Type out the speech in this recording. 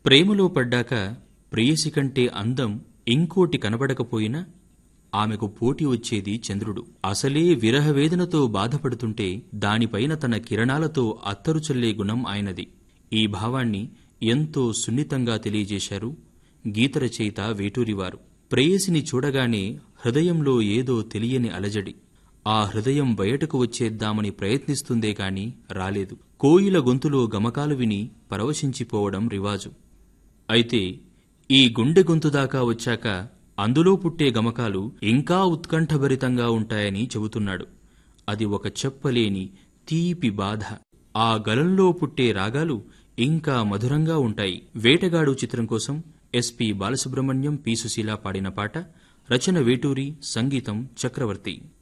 ప్రేమలో పడ్డాక ప్రేయసి కంటే అందం ఇంకోటి కనబడకపోయినా ఆమెకు పోటీ వచ్చేది చంద్రుడు అసలే విరహ వేదనతో బాధపడుతుంటే దానిపైన తన కిరణాలతో అత్తరు చల్లే గుణం ఆయనది ఈ భావాన్ని ఎంతో సున్నితంగా తెలియజేశారు గీతరచయిత వేటూరివారు ప్రేయసిని చూడగానే హృదయంలో ఏదో తెలియని అలజడి ఆ హృదయం బయటకు వచ్చేద్దామని ప్రయత్నిస్తుందే కాని రాలేదు కోయిల గొంతులో గమకాలు విని పరవశించిపోవడం రివాజు అయితే ఈ గుండె గొంతు దాకా వచ్చాక అందులో పుట్టే గమకాలు ఇంకా ఉత్కంఠభరితంగా ఉంటాయని చెబుతున్నాడు అది ఒక చెప్పలేని తీపి బాధ ఆ గలంలో పుట్టే రాగాలు ఇంకా మధురంగా ఉంటాయి వేటగాడు చిత్రం కోసం ఎస్పి బాలసుబ్రహ్మణ్యం పి సుశీల పాడిన పాట రచన వేటూరి సంగీతం చక్రవర్తి